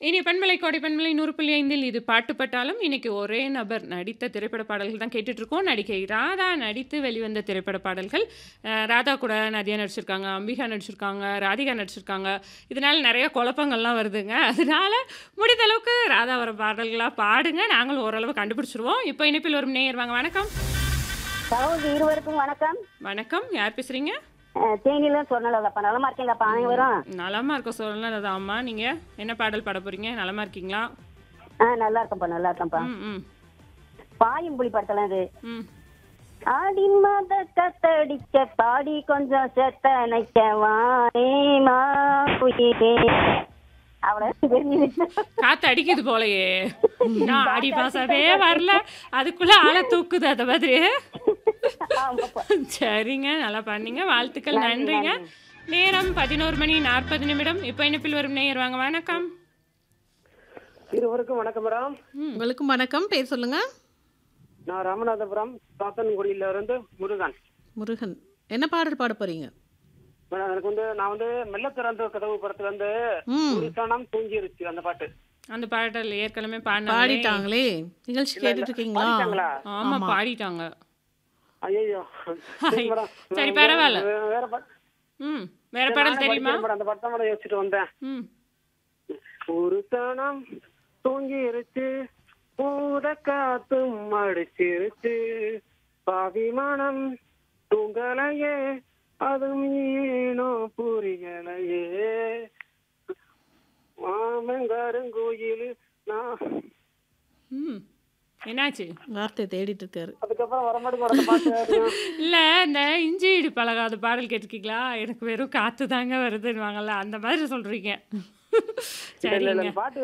இனி பண்பலை கோடை பண்பலை நூறு புள்ளி ஐந்தில் இது பாட்டு பட்டாலும் இன்னைக்கு ஒரே நபர் நடித்த திரைப்பட பாடல்கள் தான் கேட்டுட்டு இருக்கோம் நடிகை ராதா நடித்து வெளிவந்த திரைப்பட பாடல்கள் அஹ், ராதா கூட நதியா நடிச்சிருக்காங்க அம்பிகா நடிச்சிருக்காங்க ராதிகா நடிச்சிருக்காங்க இதனால நிறைய குழப்பங்கள்லாம் வருதுங்க அதனால முடிந்த அளவுக்கு ராதா வர பாடல்களாக பாடுங்க நாங்களும் ஓரளவு கண்டுபிடிச்சிருவோம் இப்போ இணைப்பில் வரும் நேயர் வாங்க வணக்கம் சகோதரி இருவருக்கும் வணக்கம் வணக்கம் யார் பேசுறீங்க அஹ், தேனியில சொன்னலப்பா நலமா இருக்கீங்களாப்பா அனைவரும் நலமா இருக்க சொல்லலாம் அம்மா நீங்க என்ன பாடல் பாட போறீங்க நலமா இருக்கீங்களா ஆ நல்லா இருக்கேன்ப்பா நல்லா இருக்கேன்ப்பா ம் ம் பாயும் புலி படத்துல இது ம் ஆடி மாத கத்தடிக்க பாடி கொஞ்சம் செத்த நிக்க வாரேமா குயிலே அவ்வளவு தெரிஞ்சு காத்து அடிக்குது போலயே நான் அடி பாசமே வரல அதுக்குள்ள ஆளை தூக்குது அந்த மாதிரி ஆமாப்பா சரிங்க நல்லா பண்ணீங்க வாழ்த்துக்கள் நன்றிங்க நேரம் பதினோரு மணி நாற்பது நிமிடம் இப்போ இணைப்பில் வரும் நேயர் வாங்க வணக்கம் இருவருக்கும் வணக்கம் மேடம் உங்களுக்கும் வணக்கம் பேர் சொல்லுங்க நான் ராமநாதபுரம் சாத்தன்குடியில இருந்து முருகன் முருகன் என்ன பாடல் பாட போறீங்க மேடம் எனக்கு வந்து நான் வந்து மெல்ல திறந்த கதவு படத்துல வந்து ம் ஒரு சனம் தூங்கிருச்சு அந்த பாட்டு அந்த பாடல் ஏற்கனவே பாடினாங்க பாடிட்டாங்களே நிகழ்ச்சி கேட்டுட்டு இருக்கீங்களா பாடிட்டாங்களா? ஆமா பாடிட்டாங்க ஐயோ சரி, பரவாயில்ல. வேற பாட்டு ம் வேற பாடல் தெரியுமா மேடம் அந்த படத்தை மேடம் யோசிச்சுட்டு வந்தேன் ம் ஒரு சனம் தூங்கிருச்சு பூத காத்தும் அடிச்சிருச்சு பாவிமானம் தூங்கலையே அதுவும் ஏனோ புரியலையே மாமங்காரங்கோயில் நான் ம் என்னாச்சு வார்த்தை தேடிட்டு இருக்காரு அதுக்கப்புறம் வரமாட்டு கூட அந்த பாட்டு இல்ல இந்த இஞ்சி இடி பழகாத பாடல் கேட்டிருக்கீங்களா எனக்கு வெறும் காத்து தாங்க வருதுன்னு வாங்கல அந்த மாதிரி சொல்றீங்க இல்ல, இல்ல, சரிங்க இந்த பாட்டு